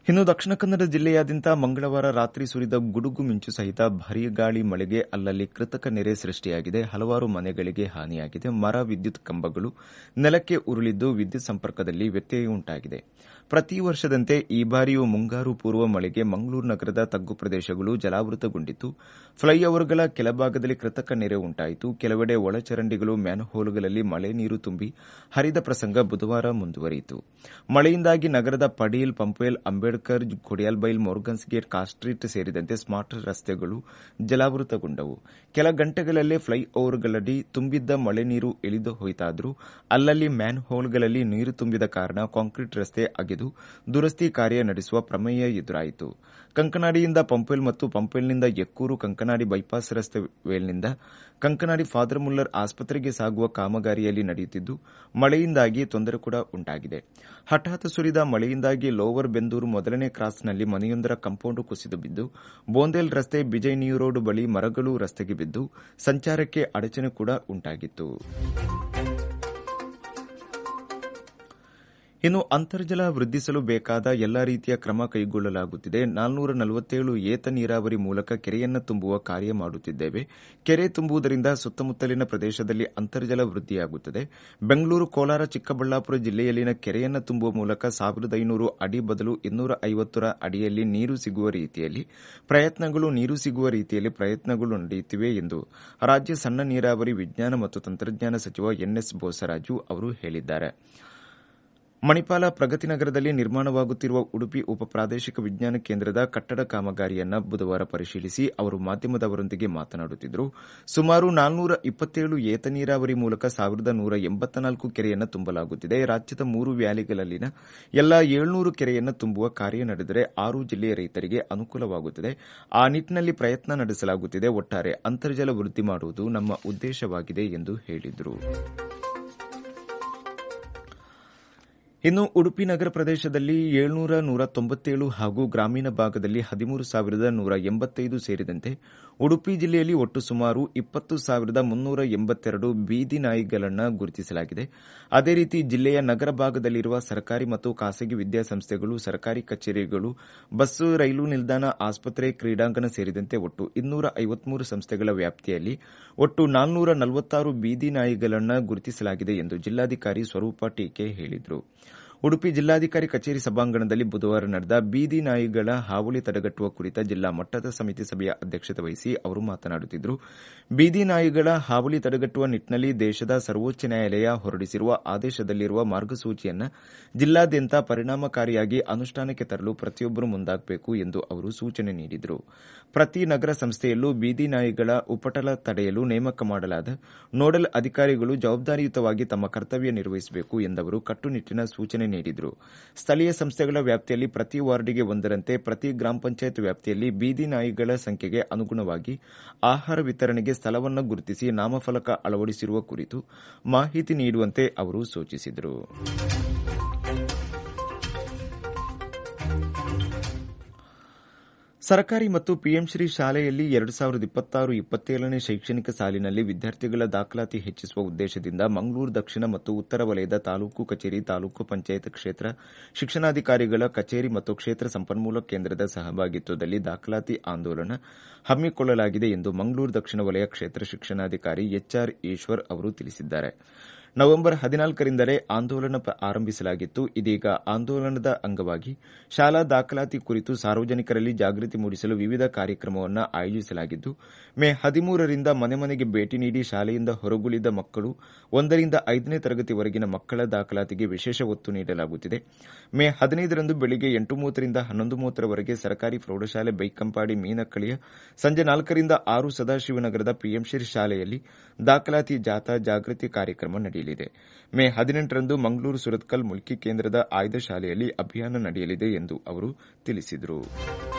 ಇನ್ನು ದಕ್ಷಿಣ ಕನ್ನಡ ಜಿಲ್ಲೆಯಾದ್ಯಂತ ಮಂಗಳವಾರ ರಾತ್ರಿ ಸುರಿದ ಗುಡುಗು ಮಿಂಚು ಸಹಿತ ಭಾರೀ ಗಾಳಿ ಮಳೆಗೆ ಅಲ್ಲಲ್ಲಿ ಕೃತಕ ನೆರೆ ಸೃಷ್ಟಿಯಾಗಿದೆ ಹಲವಾರು ಮನೆಗಳಿಗೆ ಹಾನಿಯಾಗಿದೆ ಮರ ವಿದ್ಯುತ್ ಕಂಬಗಳು ನೆಲಕ್ಕೆ ಉರುಳಿದ್ದು ವಿದ್ಯುತ್ ಸಂಪರ್ಕದಲ್ಲಿ ವ್ಯತ್ಯಯ ಉಂಟಾಗಿದೆ ಪ್ರತಿ ವರ್ಷದಂತೆ ಈ ಬಾರಿಯೂ ಮುಂಗಾರು ಪೂರ್ವ ಮಳೆಗೆ ಮಂಗಳೂರು ನಗರದ ತಗ್ಗು ಪ್ರದೇಶಗಳು ಜಲಾವೃತಗೊಂಡಿದ್ದು ಫ್ಲೈಓವರ್ಗಳ ಕೆಳಭಾಗದಲ್ಲಿ ಕೃತಕ ನೆರೆ ಉಂಟಾಯಿತು ಕೆಲವೆಡೆ ಒಳಚರಂಡಿಗಳು ಮ್ಯಾನ್ಹೋಲ್ಗಳಲ್ಲಿ ಮಳೆ ನೀರು ತುಂಬಿ ಹರಿದ ಪ್ರಸಂಗ ಬುಧವಾರ ಮುಂದುವರಿಯಿತು ಮಳೆಯಿಂದಾಗಿ ನಗರದ Padil Pumpwell Ambedkar Kodialbail Morgan's Gate Car Street ಸೇರಿದಂತೆ ಸ್ಮಾರ್ಟ್ ರಸ್ತೆಗಳು ಜಲಾವೃತಗೊಂಡವು ಕೆಲ ಗಂಟೆಗಳಲ್ಲೇ ಫ್ಲೈಓವರ್ಗಳಡಿ ತುಂಬಿದ್ದ ಮಳೆ ನೀರು ಇಳಿದು ಹೋಯಿತಾದರೂ ಅಲ್ಲಲ್ಲಿ ಮ್ಯಾನ್ಹೋಲ್ಗಳಲ್ಲಿ ನೀರು ತುಂಬಿದ ಕಾರಣ ಕಾಂಕ್ರೀಟ್ ರಸ್ತೆ ಅಗೆದು ದುರಸ್ತಿ ಕಾರ್ಯ ನಡೆಸುವ ಪ್ರಮೇಯ ಎದುರಾಯಿತು ಕಂಕನಾಡಿಯಿಂದ ಪಂಪೇಲ್ ಮತ್ತು ಪಂಪೇಲ್ನಿಂದ ಎಕ್ಕೂರು ಕಂಕನಾಡಿ ಬೈಪಾಸ್ ರಸ್ತೆ ವೇಲ್ನಿಂದ ಕಂಕನಾಡಿ ಫಾದರ್ ಮುಲ್ಲರ್ ಆಸ್ಪತ್ರೆಗೆ ಸಾಗುವ ಕಾಮಗಾರಿಯಲ್ಲಿ ನಡೆಯುತ್ತಿದ್ದು ಮಳೆಯಿಂದಾಗಿ ತೊಂದರೆ ಕೂಡ ಉಂಟಾಗಿದೆ ಹಠಾತ್ ಸುರಿದ ಮಳೆಯಿಂದಾಗಿ ಲೋವರ್ ಬೆಂದೂರು ಮೊದಲನೇ ಕ್ರಾಸ್ನಲ್ಲಿ ಮನೆಯೊಂದರ ಕಾಂಪೌಂಡ್ ಕುಸಿದು ಬಿದ್ದು ಬೋಂದೇಲ್ ರಸ್ತೆ ಬಿಜೈ ನ್ಯೂ ರೋಡ್ ಬಳಿ ಮರಗಳು ರಸ್ತೆಗೆ ಬಿದ್ದು ಸಂಚಾರಕ್ಕೆ ಅಡಚಣೆ ಕೂಡ ಉಂಟಾಗಿತ್ತು ಇನ್ನು ಅಂತರ್ಜಲ ವೃದ್ಧಿಸಲು ಬೇಕಾದ ಎಲ್ಲಾ ರೀತಿಯ ಕ್ರಮ ಕೈಗೊಳ್ಳಲಾಗುತ್ತಿದೆ ನಾಲ್ನೂರ ನಲವತ್ತೇಳು ಏತ ನೀರಾವರಿ ಮೂಲಕ ಕೆರೆಯನ್ನು ತುಂಬುವ ಕಾರ್ಯ ಮಾಡುತ್ತಿದ್ದೇವೆ ಕೆರೆ ತುಂಬುವುದರಿಂದ ಸುತ್ತಮುತ್ತಲಿನ ಪ್ರದೇಶದಲ್ಲಿ ಅಂತರ್ಜಲ ವೃದ್ಧಿಯಾಗುತ್ತದೆ ಬೆಂಗಳೂರು ಕೋಲಾರ ಚಿಕ್ಕಬಳ್ಳಾಪುರ ಜಿಲ್ಲೆಯಲ್ಲಿನ ಕೆರೆಯನ್ನು ತುಂಬುವ ಮೂಲಕ ಸಾವಿರದ ಐನೂರು ಅಡಿ ಬದಲು ಇನ್ನೂರ ಐವತ್ತರ ಅಡಿಯಲ್ಲಿ ನೀರು ಸಿಗುವ ರೀತಿಯಲ್ಲಿ ಪ್ರಯತ್ನಗಳು ನೀರು ಸಿಗುವ ರೀತಿಯಲ್ಲಿ ಪ್ರಯತ್ನಗಳು ನಡೆಯುತ್ತಿವೆ ಎಂದು ರಾಜ್ಯ ಸಣ್ಣ ನೀರಾವರಿ ವಿಜ್ಞಾನ ಮತ್ತು ತಂತ್ರಜ್ಞಾನ ಸಚಿವ ಎನ್ಎಸ್ ಬೋಸರಾಜು ಅವರು ಹೇಳಿದ್ದಾರೆ ಮಣಿಪಾಲ ಪ್ರಗತಿನಗರದಲ್ಲಿ ನಿರ್ಮಾಣವಾಗುತ್ತಿರುವ ಉಡುಪಿ ಉಪ ಪ್ರಾದೇಶಿಕ ವಿಜ್ಞಾನ ಕೇಂದ್ರದ ಕಟ್ಟಡ ಕಾಮಗಾರಿಯನ್ನು ಬುಧವಾರ ಪರಿಶೀಲಿಸಿ ಅವರು ಮಾಧ್ಯಮದವರೊಂದಿಗೆ ಮಾತನಾಡುತ್ತಿದ್ದರು ಸುಮಾರು ನಾಲ್ನೂರ ಇಪ್ಪತ್ತೇಳು ಏತ ನೀರಾವರಿ ಮೂಲಕ ಸಾವಿರದ ನೂರ ಎಂಬತ್ನಾಲ್ಕು ಕೆರೆಯನ್ನು ತುಂಬಲಾಗುತ್ತಿದೆ ರಾಜ್ಯದ ಮೂರು ವ್ಯಾಲಿಗಳಲ್ಲಿನ ಎಲ್ಲಾ ಏಳ್ನೂರು ಕೆರೆಯನ್ನು ತುಂಬುವ ಕಾರ್ಯ ನಡೆದರೆ ಆರು ಜಿಲ್ಲೆಯ ರೈತರಿಗೆ ಅನುಕೂಲವಾಗುತ್ತದೆ ಆ ನಿಟ್ಟಿನಲ್ಲಿ ಪ್ರಯತ್ನ ನಡೆಸಲಾಗುತ್ತಿದೆ ಒಟ್ಟಾರೆ ಅಂತರ್ಜಲ ವೃದ್ಧಿ ಮಾಡುವುದು ನಮ್ಮ ಉದ್ದೇಶವಾಗಿದೆ ಎಂದು ಹೇಳಿದರು ಇನ್ನು ಉಡುಪಿ ನಗರ ಪ್ರದೇಶದಲ್ಲಿ ಏಳ್ನೂರ ನೂರ ತೊಂಬತ್ತೇಳು ಹಾಗೂ ಗ್ರಾಮೀಣ ಭಾಗದಲ್ಲಿ ಹದಿಮೂರು ಸಾವಿರದ ನೂರ ಎಂಬತ್ತೈದು ಸೇರಿದಂತೆ ಉಡುಪಿ ಜಿಲ್ಲೆಯಲ್ಲಿ ಒಟ್ಟು ಸುಮಾರು ಇಪ್ಪತ್ತು ಸಾವಿರದ ಮುನ್ನೂರ ಎಂಬತ್ತೆರಡು ಬೀದಿ ನಾಯಿಗಳನ್ನು ಗುರುತಿಸಲಾಗಿದೆ ಅದೇ ರೀತಿ ಜಿಲ್ಲೆಯ ನಗರ ಭಾಗದಲ್ಲಿರುವ ಸರ್ಕಾರಿ ಮತ್ತು ಖಾಸಗಿ ವಿದ್ಯಾಸಂಸ್ಥೆಗಳು ಸರ್ಕಾರಿ ಕಚೇರಿಗಳು ಬಸ್ಸು ರೈಲು ನಿಲ್ದಾಣ ಆಸ್ಪತ್ರೆ ಕ್ರೀಡಾಂಗಣ ಸೇರಿದಂತೆ ಒಟ್ಟು ಇನ್ನೂರ ಐವತ್ಮೂರು ಸಂಸ್ಥೆಗಳ ವ್ಯಾಪ್ತಿಯಲ್ಲಿ ಒಟ್ಟು ನಾಲ್ನೂರ ನಲವತ್ತಾರು ಬೀದಿ ನಾಯಿಗಳನ್ನು ಗುರುತಿಸಲಾಗಿದೆ ಎಂದು ಜಿಲ್ಲಾಧಿಕಾರಿ ಸ್ವರೂಪ ಟೀಕೆ ಹೇಳಿದರು ಉಡುಪಿ ಜಿಲ್ಲಾಧಿಕಾರಿ ಕಚೇರಿ ಸಭಾಂಗಣದಲ್ಲಿ ಬುಧವಾರ ನಡೆದ ಬೀದಿ ನಾಯಿಗಳ ಹಾವಳಿ ತಡೆಗಟ್ಟುವ ಕುರಿತ ಜಿಲ್ಲಾ ಮಟ್ಟದ ಸಮಿತಿ ಸಭೆಯ ಅಧ್ಯಕ್ಷತೆ ವಹಿಸಿ ಅವರು ಮಾತನಾಡುತ್ತಿದ್ದರು ಬೀದಿ ನಾಯಿಗಳ ಹಾವಳಿ ತಡೆಗಟ್ಟುವ ನಿಟ್ಟಿನಲ್ಲಿ ದೇಶದ ಸರ್ವೋಚ್ಚ ನ್ಯಾಯಾಲಯ ಹೊರಡಿಸಿರುವ ಆದೇಶದಲ್ಲಿರುವ ಮಾರ್ಗಸೂಚಿಯನ್ನು ಜಿಲ್ಲಾದ್ಯಂತ ಪರಿಣಾಮಕಾರಿಯಾಗಿ ಅನುಷ್ಠಾನಕ್ಕೆ ತರಲು ಪ್ರತಿಯೊಬ್ಬರು ಮುಂದಾಗಬೇಕು ಎಂದು ಅವರು ಸೂಚನೆ ನೀಡಿದರು ಪ್ರತಿ ನಗರ ಸಂಸ್ಥೆಯಲ್ಲೂ ಬೀದಿ ನಾಯಿಗಳ ಉಪಟಳ ತಡೆಯಲು ನೇಮಕ ಮಾಡಲಾದ ನೋಡಲ್ ಅಧಿಕಾರಿಗಳು ಜವಾಬ್ದಾರಿಯುತವಾಗಿ ತಮ್ಮ ಕರ್ತವ್ಯ ನಿರ್ವಹಿಸಬೇಕು ಎಂದವರು ಕಟ್ಟುನಿಟ್ಟಿನ ಸೂಚನೆ ನೀಡಿದರು ಸ್ಥಳೀಯ ಸಂಸ್ಥೆಗಳ ವ್ಯಾಪ್ತಿಯಲ್ಲಿ ಪ್ರತಿ ವಾರ್ಡಿಗೆ ಒಂದರಂತೆ ಪ್ರತಿ ಗ್ರಾಮ ಪಂಚಾಯತ್ ವ್ಯಾಪ್ತಿಯಲ್ಲಿ ಬೀದಿ ನಾಯಿಗಳ ಸಂಖ್ಯೆಗೆ ಅನುಗುಣವಾಗಿ ಆಹಾರ ವಿತರಣೆಗೆ ಸ್ಥಳವನ್ನು ಗುರುತಿಸಿ ನಾಮಫಲಕ ಅಳವಡಿಸಿರುವ ಕುರಿತು ಮಾಹಿತಿ ನೀಡುವಂತೆ ಅವರು ಸೂಚಿಸಿದರು ಸರ್ಕಾರಿ ಮತ್ತು ಪಿಎಂಶ್ರೀ ಶಾಲೆಯಲ್ಲಿ ಎರಡು ಸಾವಿರದ ಇಪ್ಪತ್ತಾರು ಇಪ್ಪತ್ತೇಳನೇ ಶೈಕ್ಷಣಿಕ ಸಾಲಿನಲ್ಲಿ ವಿದ್ಯಾರ್ಥಿಗಳ ದಾಖಲಾತಿ ಹೆಚ್ಚಿಸುವ ಉದ್ದೇಶದಿಂದ ಮಂಗಳೂರು ದಕ್ಷಿಣ ಮತ್ತು ಉತ್ತರ ವಲಯದ ತಾಲೂಕು ಕಚೇರಿ ತಾಲೂಕು ಪಂಚಾಯತ್ ಕ್ಷೇತ್ರ ಶಿಕ್ಷಣಾಧಿಕಾರಿಗಳ ಕಚೇರಿ ಮತ್ತು ಕ್ಷೇತ್ರ ಸಂಪನ್ಮೂಲ ಕೇಂದ್ರದ ಸಹಭಾಗಿತ್ವದಲ್ಲಿ ದಾಖಲಾತಿ ಆಂದೋಲನ ಹಮ್ಮಿಕೊಳ್ಳಲಾಗಿದೆ ಎಂದು ಮಂಗಳೂರು ದಕ್ಷಿಣ ವಲಯ ಕ್ಷೇತ್ರ ಶಿಕ್ಷಣಾಧಿಕಾರಿ ಎಚ್ಆರ್ ಈಶ್ವರ್ ಅವರು ತಿಳಿಸಿದ್ದಾರೆ ನವೆಂಬರ್ ಹದಿನಾಲ್ಕರಿಂದಲೇ ಆಂದೋಲನ ಆರಂಭಿಸಲಾಗಿತ್ತು ಇದೀಗ ಆಂದೋಲನದ ಅಂಗವಾಗಿ ಶಾಲಾ ದಾಖಲಾತಿ ಕುರಿತು ಸಾರ್ವಜನಿಕರಲ್ಲಿ ಜಾಗೃತಿ ಮೂಡಿಸಲು ವಿವಿಧ ಕಾರ್ಯಕ್ರಮವನ್ನು ಆಯೋಜಿಸಲಾಗಿದ್ದು ಮೇ ಹದಿಮೂರರಿಂದ ಮನೆ ಮನೆಗೆ ಭೇಟಿ ನೀಡಿ ಶಾಲೆಯಿಂದ ಹೊರಗುಳಿದ ಮಕ್ಕಳು ಒಂದರಿಂದ ಐದನೇ ತರಗತಿವರೆಗಿನ ಮಕ್ಕಳ ದಾಖಲಾತಿಗೆ ವಿಶೇಷ ಒತ್ತು ನೀಡಲಾಗುತ್ತಿದೆ ಮೇ ಹದಿನೈದರಂದು ಬೆಳಗ್ಗೆ ಎಂಟು ಮೂವತ್ತರಿಂದ ಹನ್ನೊಂದು ಮೂವತ್ತರವರೆಗೆ ಸರ್ಕಾರಿ ಪ್ರೌಢಶಾಲೆ ಬೈಕಂಪಾಡಿ ಮೀನಕ್ಕಳಿಯ ಸಂಜೆ ನಾಲ್ಕರಿಂದ ಆರು ಸದಾಶಿವನಗರದ ಪಿಎಂಶ್ರೀ ಶಾಲೆಯಲ್ಲಿ ದಾಖಲಾತಿ ಜಾಥಾ ಜಾಗೃತಿ ಕಾರ್ಯಕ್ರಮ ನಡೆಯಲಿದೆ ಮೇ ಹದಿನೆಂಟರಂದು ಮಂಗಳೂರು ಸುರತ್ಕಲ್ ಮುಲ್ಕಿ ಕೇಂದ್ರದ ಆಯ್ದ ಶಾಲೆಯಲ್ಲಿ ಅಭಿಯಾನ ನಡೆಯಲಿದೆ ಎಂದು ಅವರು ತಿಳಿಸಿದರು